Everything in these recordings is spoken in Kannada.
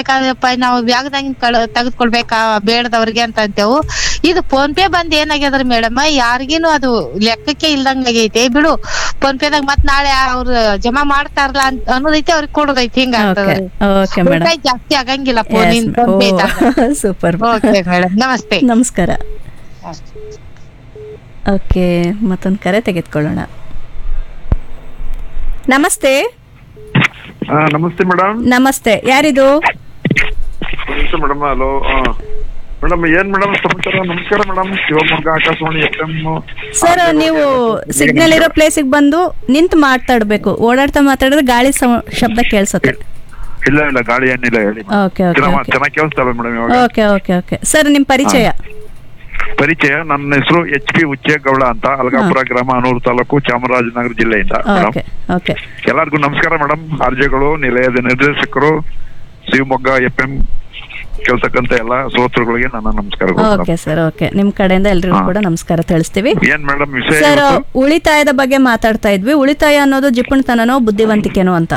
ಕೊಡ್ಬೇಕಾದಪ್ಪ ನಾವು ಬ್ಯಾಗ್ದಂಗ್ ಕಳ ತೆಗೆದ್ಕೊಳ್ಬೇಕಾ ಬೇಡದವ್ರಿಗೆ ಅಂತ ಅಂತೇವು ಇದು ಫೋನ್ ಪೇ ಬಂದ್ ಏನಾಗ್ಯದ್ರಿ ಮೇಡಮ್ ಯಾರಿಗೇನು ಅದು ಲೆಕ್ಕಕ್ಕೆ ಇಲ್ದಂಗ ಆಗೈತೆ ಬಿಡು ಫೋನ್ ಪೇದಾಗ ಮತ್ ನಾಳೆ ಅವ್ರು ಜಮಾ ಮಾಡ್ತಾರಲ್ಲ ಅಂತ ಅನ್ನೋದೈತೆ ಅವ್ರಿಗೆ ಕೊಡೋದೈತಿ ಹಿಂಗ ಓಕೆ ಓಕೆ ಮೇಡಮ್ ಉಳಿತಾಯ ಜಾಸ್ತಿ ಆಗಂಗಿಲ್ಲ phone PhonePe super okay madam ನಮಸ್ತೆ ನಮಸ್ಕಾರ ಓಕೆ ಮತ್ತೊಂದು ಕರೆ ತೆಗೆದುಕೊಳ್ಳೋಣ ನಮಸ್ತೆ ಹಾ ನಮಸ್ತೆ ಮೇಡಮ್ ನಮಸ್ತೆ ಯಾರಿದು ನಮಸ್ತೆ ಮೇಡಮ್ ಹಲೋ ಮೇಡಮ್ ಏನ್ ಮೇಡಮ್ ಸಮಾಚಾರ ನಮಸ್ಕಾರ madam Shivamogga Akashvani F M sir ನೀವು ಸಿಗ್ನಲ್ ಇರೋ ಪ್ಲೇಸಿಗೆ ಬಂದು ನಿಂತು ಮಾತಾಡ್ಬೇಕು ಓಡಾಡ್ತಾ ಮಾತಾಡಿದ್ರೆ ಗಾಳಿ ಸೌ- ಶಬ್ದ ಕೇಳಿಸುತ್ತೆ ಇಲ್ಲ ಇಲ್ಲ ಗಾಳಿ ಏನಿಲ್ಲ ಹೇಳಿ ಓಕೆ ಓಕೆ ಚೆನ್ನಾಗ್- ಓಕೆ ಚೆನ್ನಾಗ್ ಕೇಳಿಸ್ತವೆ ಮೇಡಮ್ ಇವಾಗ ಓಕೆ ಓಕೆ ಓಕೆ ಸರ್ ನಿಮ್ಮ ಪರಿಚಯ ಪರಿಚಯ ನನ್ನ ಹೆಸರು ಎಚ್ ಪಿ ಉಚ್ಚೇಗೌಡ ಅಂತ ಅಲ್ಗಾಪುರ ಗ್ರಾಮ ಅನೂರು ತಾಲೂಕು ಚಾಮರಾಜನಗರ ಜಿಲ್ಲೆಯಿಂದ ಮೇಡಮ್ ಓಕೆ ಓಕೆ ಎಲ್ಲರಿಗೂ ನಮಸ್ಕಾರ ಮೇಡಮ್ ಆರ್ಜೆಗಳು ನಿಲಯದ ನಿರ್ದೇಶಕರು ಶಿವಮೊಗ್ಗ ಎಫ್ ಎಂ ಕೇಳ್ತಕ್ಕಂತ ಎಲ್ಲ ಶ್ರೋತೃಗಳಿಗೆ ನನ್ನ ನಮಸ್ಕಾರಗಳು ಓಕೆ ಮೇಡಮ್ ಸರ್ ಓಕೆ ನಿಮ್ಮ ಕಡೆಯಿಂದ ಎಲ್ರಿಗೂ ಹಾ. ಕೂಡ ನಮಸ್ಕಾರ ತಿಳಿಸ್ತೀವಿ ಏನ್ ಮೇಡಮ್ ವಿಷಯ ಸರ್ ಇವತ್ತು? ಉಳಿತಾಯದ ಬಗ್ಗೆ ಮಾತಾಡ್ತಾ ಇದ್ವಿ ಉಳಿತಾಯ ಅನ್ನೋದು ಜಿಪುಣತನನೋ ಬುದ್ಧಿವಂತಿಕೆನೋ ಅಂತ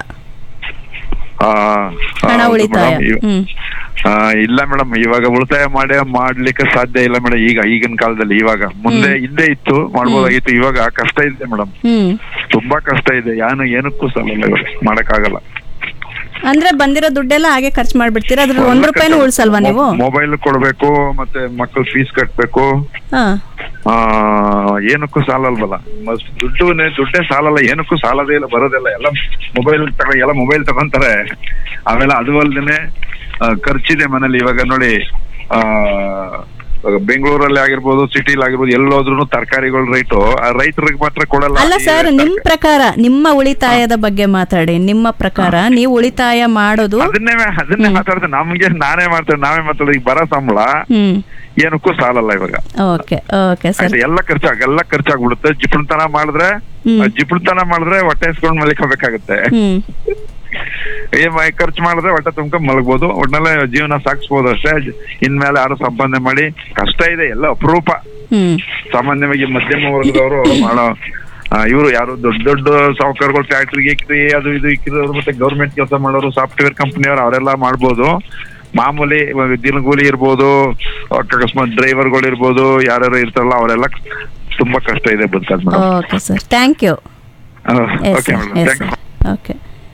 ಆ, ಹಣ ಹೌದು ಉಳಿತಾಯ ಮೇಡಮ್. ಇವ- ಹ್ಮ್ ಆ, ಇಲ್ಲ ಮೇಡಮ್ ಇವಾಗ ಉಳಿತಾಯ ಮಾಡಿ ಮಾಡ್ಲಿಕ್ಕೆ ಸಾಧ್ಯ ಇಲ್ಲ ಮೇಡಮ್ ಈಗ ಈಗಿನ ಕಾಲದಲ್ಲಿ ಇವಾಗ ಮುಂದೆ ಹಿಂದೆ ಇತ್ತು ಮಾಡ್ಬೋದಾಗಿತ್ತು ಇವಾಗ ಕಷ್ಟ ಇದೆ ಮೇಡಮ್ ಹ್ಮ್ ತುಂಬಾ ಕಷ್ಟ ಇದೆ ಯಾನು ಏನಕ್ಕೂ ಸಾಲಲ್ಲ ಇವಾಗ ಮಾಡಕ್ಕಾಗಲ್ಲ ಅಂದ್ರೆ ಬಂದಿರೋ ದುಡ್ಡೆಲ್ಲ ಹಾಗೆ ಖರ್ಚು ಮಾಡ್ಬಿಡ್ತೀರಾ ಅದ್ರಲ್ಲಿ ಒಂದ್ ರೂಪಾಯಿನೂ ಉಳ್ಸಲ್ವಾ ನೀವು ಮೊಬೈಲ್ ಕೊಡ್ಬೇಕು ಮತ್ತೆ ಮಕ್ಕಳ ಫೀಸ್ ಕಟ್ಬೇಕು ಹಾ ಆ ಏನಕ್ಕೂ ಸಾಲಲ್ವಲ್ಲ ಮಸ್- ದುಡ್ಡು ದುಡ್ಡೇ ಸಾಲಲ್ಲ ಏನಕ್ಕೂ ಸಾಲದೇ ಇಲ್ಲ ಬರೋದಿಲ್ಲ ಎಲ್ಲ ಮೊಬೈಲ್ ತಗ ಎಲ್ಲ ಮೊಬೈಲ್ ತಗೊಂತಾರೆ ಆಮೇಲೆ ಅದು ಅಲ್ದೇನೆ ಆ, ಖರ್ಚಿದೆ ಮನೇಲಿ ಇವಾಗ ನೋಡಿ ಆ ಇವಾಗ ಬೆಂಗಳೂರಲ್ಲಿ ಆಗಿರ್ಬೋದು ಸಿಟಿಲಿ ಆಗಿರ್ಬೋದು ಎಲ್ಲೋದ್ರೂ ತರಕಾರಿಗಳ ರೇಟು ರೈತರಿಗೆ ಮಾತ್ರ ಕೊಡಲ್ಲ ಅಲ್ಲ ಈ ಸರ್ ನಿಮ್ ತರ್ಕಾರಿ- ಪ್ರಕಾರ ನಿಮ್ಮ ಉಳಿತಾಯದ ಬಗ್ಗೆ ಮಾತಾಡಿ ನಿಮ್ಮ ಪ್ರಕಾರ ನೀವು ಉಳಿತಾಯ ಮಾಡೋದು ಅದನ್ನೇ ಅದನ್ನೇ ಮಾತಾಡ್ತೇನೆ ನಮ್ಗೆ ನಾನೇ ಮಾಡ್ತೇನೆ ನಾವೇ ಮಾತಾಡೋದು ಈಗ ಬರೋ ಸಂಬಳ ಹ್ಮ್ ಏನಕ್ಕೂ ಸಾಲಲ್ಲ ಇವಾಗ ಓಕೆ ಓಕೆ ಸರ್ ಆಯ್ತಾ ಎಲ್ಲ ಖರ್ಚಾಗ ಎಲ್ಲ ಖರ್ಚಾಗ್ಬಿಡುತ್ತೆ ಜಿಪುಣತನ ಮಾಡಿದ್ರೆ ಹ್ಮ್. ಆ ಜಿಪುಣತನ ಮಾಡಿದ್ರೆ ಹೊಟ್ಟೆ ಇಸ್ಕೊಂಡ್ ಮಲಿಕೋಬೇಕಾಗತ್ತೆ ಹ್ಮ್ ಏ ಮ- ಖರ್ಚು ಮಾಡಿದ್ರೆ ಹೊಟ್ಟೆ ತುಂಬ್ಕೊಂಡ್ ಮಲಗ್ಬೋದು ಒಟ್ನಲ್ಲೇ ಜೀವನ ಸಾಗಿಸ್ಬೋದು ಅಷ್ಟೇ ಇನ್ಮೇಲೆ ಯಾರು ಸಂಪಾದನೆ ಮಾಡಿ ಕಷ್ಟ ಇದೆ ಎಲ್ಲ ಅಪರೂಪ ಹ್ಮ್ ಸಾಮಾನ್ಯವಾಗಿ ಮಧ್ಯಮ ವರ್ಗದವರು ಮಾಡೋ ಇವರು ಯಾರು ದೊಡ್ಡ ದೊಡ್ಡ ಸಾಹುಕಾರಗಳು ಫ್ಯಾಕ್ಟ್ರಿ ಗಿಕ್ಟ್ರಿ ಅದು ಇದು ಇಕ್ಕಿರೋರು ಮತ್ತೆ ಗೌರ್ಮೆಂಟ್ ಕೆಲಸ ಮಾಡೋರು ಸಾಫ್ಟ್ವೇರ್ ಕಂಪನಿಯವರು ಅವರೆಲ್ಲ ಮಾಡ್ಬೋದು ಮಾಮೂಲಿ ಇವಾಗ ದಿನಗೂಲಿ ಇರ್ಬೋದು ಅಕಸ್ಮಾತ್ ಡ್ರೈವರ್ಗಳು ಇರ್ಬೋದು ಯಾರ್ಯಾರು ಇರ್ತಾರಲ್ಲ ಅವರೆಲ್ಲ ತುಂಬಾ ಕಷ್ಟ ಇದೆ ಬದುಕೋದು madam okay sir thank you yes okay sir madam yes thank you okay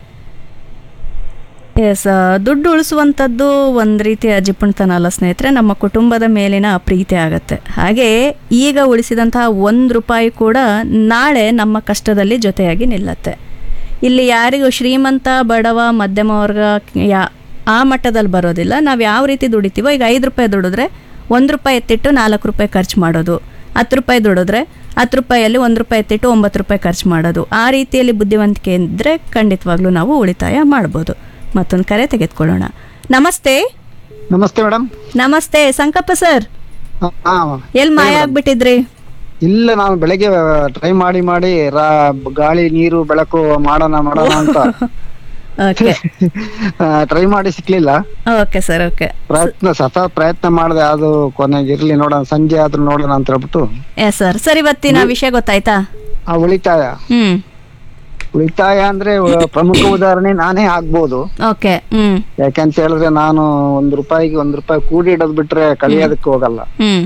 yes ದುಡ್ಡು ಉಳಿಸುವಂಥದ್ದು ಒಂದು ರೀತಿಯ ಜಿಪುಣತನ ಅಲ್ಲ ಸ್ನೇಹಿತರೆ ನಮ್ಮ ಕುಟುಂಬದ ಮೇಲಿನ ಪ್ರೀತಿ ಆಗತ್ತೆ ಹಾಗೆ ಈಗ ಉಳಿಸಿದಂತಹ ಒಂದು ರೂಪಾಯಿ ಕೂಡ ನಾಳೆ ನಮ್ಮ ಕಷ್ಟದಲ್ಲಿ ಜೊತೆಯಾಗಿ ನಿಲ್ಲತ್ತೆ ಇಲ್ಲಿ ಯಾರಿಗೂ ಶ್ರೀಮಂತ ಬಡವ ಮಧ್ಯಮ ವರ್ಗ ಯಾ ಆ ಮಟ್ಟದಲ್ಲಿ ಬರೋದಿಲ್ಲ ನಾವು ಯಾವ ರೀತಿ ದುಡಿತೀವೋ ಈಗ ಐದು ರೂಪಾಯಿ ದುಡಿದ್ರೆ ಒಂದು ರೂಪಾಯಿ ಎತ್ತಿಟ್ಟು ನಾಲ್ಕು ರೂಪಾಯಿ ಖರ್ಚು ಮಾಡೋದು ಹತ್ತು ರೂಪಾಯಿ ದುಡಿದ್ರೆ ಹತ್ತು ರೂಪಾಯಲ್ಲಿ ಒಂದು ರೂಪಾಯಿ ಎತ್ತಿಟ್ಟು ಒಂಬತ್ತು ರೂಪಾಯಿ ಖರ್ಚು ಮಾಡೋದು ಆ ರೀತಿಯಲ್ಲಿ ಬುದ್ಧಿವಂತಿಕೆ ಇದ್ದರೆ ಖಂಡಿತವಾಗ್ಲೂ ನಾವು ಉಳಿತಾಯ ಮಾಡ್ಬೋದು ಮತ್ತೊಂದು ಕರೆ ತೆಗೆದುಕೊಳ್ಳೋಣ ನಮಸ್ತೆ ನಮಸ್ತೆ ಮೇಡಮ್ ನಮಸ್ತೆ ಸಂಕಪ್ಪ ಸರ್ ಹಾ ಎಲ್ಲಿ ಮಾಯ ಆಗ್ಬಿಟ್ಟಿದ್ರಿ ಇಲ್ಲ ನಾನು ಬೆಳಗ್ಗೆ ಟ್ರೈ ಮಾಡಿ ಮಾಡಿ ರಾ- ಗಾಳಿ ನೀರು ಬೆಳಕು ಮಾಡೋಣ ಮಾಡೋಣ ಅಂತ ಓಕೆ ಟ್ರೈ ಮಾಡಿ ಸಿಕ್ಲಿಲ್ಲ ಓಕೆ ಸರ್ ಓಕೆ ಪ್ರಯತ್ನ ಸತ ಪ್ರಯತ್ನ ಮಾಡಿದೆ ಅದು ಕೊನೆಗೆ ಇರ್ಲಿ ನೋಡೋಣ ಸಂಜೆ ಆದ್ರೂ ನೋಡೋಣ ಅಂತ ಹೇಳ್ಬಿಟ್ಟು ಎಸ್ ಸರ್ ಸರ್ ಇವತ್ತಿನ ವಿಷಯ ಗೊತ್ತಾಯ್ತಾ ಆ ಉಳಿತಾಯ ಹ್ಮ್ ಉಳಿತಾಯ ಅಂದ್ರೆ ಉ- ಪ್ರಮುಖ ಉದಾಹರಣೆ ನಾನೇ ಆಗ್ಬೋದು ಓಕೆ ಹ್ಮ್ ಯಾಕಂತ ಹೇಳಿದ್ರೆ ನಾನು ಒಂದ್ ರೂಪಾಯಿಗೆ ಒಂದ್ ರೂಪಾಯಿ ಕೂಡಿ ಇಡೋದ್ ಬಿಟ್ರೆ ಕಳಿಯೋದಕ್ಕೆ ಹೋಗಲ್ಲ ಹ್ಮ್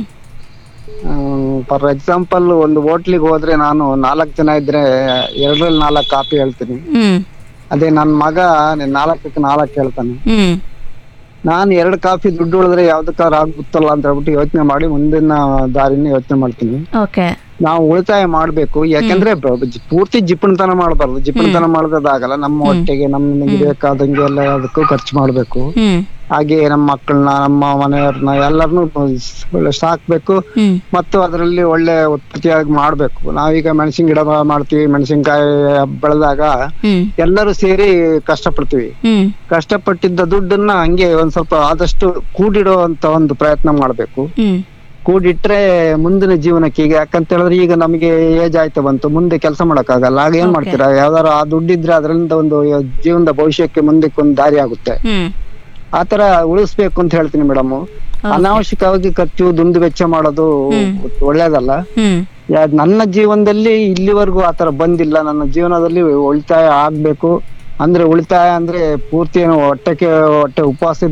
ಫಾರ್ ಎಕ್ಸಾಂಪಲ್ ಒಂದು ಹೋಟ್ಲಿಗೆ ಹೋದ್ರೆ ನಾನು ನಾಲ್ಕು ಜನ ಇದ್ರೆ ಎರಡರಲ್ಲಿ ನಾಲ್ಕು ಕಾಪಿ ಹೇಳ್ತೀನಿ ಹ್ಮ್ ಅದೇ ನನ್ ಮಗ ನಾಲ್ಕಕ್ಕೆ ನಾಲ್ಕು ಹೇಳ್ತಾನೆ ಹ್ಮ್ ನಾನು ಎರಡು ಕಾಫಿ ದುಡ್ಡು ಉಳಿದ್ರೆ ಯಾವ್ದಕ್ಕಾದ್ರೂ ಆಗುತ್ತಲ್ಲ ಅಂತ ಹೇಳ್ಬಿಟ್ಟು ಯೋಚನೆ ಮಾಡಿ ಮುಂದಿನ ದಾರಿನ ಯೋಚನೆ ಮಾಡ್ತೀನಿ ಓಕೆ ನಾವು ಉಳಿತಾಯ ಮಾಡ್ಬೇಕು ಯಾಕಂದ್ರೆ ಬ- ಜಿ- ಪೂರ್ತಿ ಜಿಪುಣತನ ಮಾಡಬಾರ್ದು ಜಿಪುಣತನ ಮಾಡೋದಾಗಲ್ಲ ನಮ್ಮ ಹೊಟ್ಟೆಗೆ ನಮ್ಗೆ ಬೇಕಾದಂಗೆ ಎಲ್ಲ ಅದಕ್ಕೂ ಖರ್ಚು ಮಾಡ್ಬೇಕು ಹ್ಮ್ ಹಾಗೆ ನಮ್ಮ ಮಕ್ಕಳನ್ನ ನಮ್ಮ ಮನೆಯವ್ರನ್ನ ಎಲ್ಲರನ್ನು ಒಳ್ಳೆ ಸಾಕ್ಬೇಕು ಹ್ಮ್ ಮತ್ತು ಅದರಲ್ಲಿ ಒಳ್ಳೆ ಉತ್ಪತ್ತಿಯಾಗಿ ಮಾಡ್ಬೇಕು ನಾವೀಗ ಮೆಣಸಿನ ಗಿಡ ಮಾಡ್ತೀವಿ ಮೆಣಸಿನಕಾಯಿ ಬೆಳೆದಾಗ ಹ್ಮ್ ಎಲ್ಲರೂ ಸೇರಿ ಕಷ್ಟಪಡ್ತೀವಿ ಹ್ಮ್ ಕಷ್ಟಪಟ್ಟಿದ್ದ ದುಡ್ಡನ್ನ ಹಂಗೆ ಒಂದ್ ಸ್ವಲ್ಪ ಆದಷ್ಟು ಕೂಡಿಡುವಂತ ಒಂದು ಪ್ರಯತ್ನ ಮಾಡ್ಬೇಕು ಹ್ಮ್ ಕೂಡಿಟ್ರೆ ಮುಂದಿನ ಜೀವನಕ್ಕೆ ಈಗ ಯಾಕಂತ ಹೇಳಿದ್ರೆ ಈಗ ನಮಗೆ ಏಜ್ ಆಯ್ತು ಬಂತು ಮುಂದೆ ಕೆಲಸ ಮಾಡಕ್ಕಾಗಲ್ಲ ಆಗ ಏನ್ Okay. ಮಾಡ್ತೀರಾ ಯಾವ್ದಾರು ಆ ದುಡ್ಡಿದ್ರೆ ಅದರಿಂದ ಒಂದು ಜೀವನದ ಭವಿಷ್ಯಕ್ಕೆ ಮುಂದಕ್ಕೆ ಒಂದು ದಾರಿ ಆಗುತ್ತೆ ಹ್ಮ್ ಆತರ ಉಳಿಸ್ಬೇಕು ಅಂತ ಹೇಳ್ತೀನಿ ಮೇಡಮ್ ಅನಾವಶ್ಯಕವಾಗಿ ಖರ್ಚು ದುಂದು ವೆಚ್ಚ ಮಾಡೋದು ಒಳ್ಳೇದಲ್ಲ ಹ್ಮ್ ಯಾ- ನನ್ನ ಜೀವನದಲ್ಲಿ ಇಲ್ಲಿವರೆಗೂ ಆತರ ಬಂದಿಲ್ಲ ನನ್ನ ಜೀವನದಲ್ಲಿ ಉಳಿತಾಯ ಆಗ್ಬೇಕು ಅಂದ್ರೆ ಉಳಿತಾಯ ಅಂದ್ರೆ ಪೂರ್ತಿ ಏನು ಹೊಟ್ಟೆಗೆ ಹೊಟ್ಟೆ ಉಪವಾಸ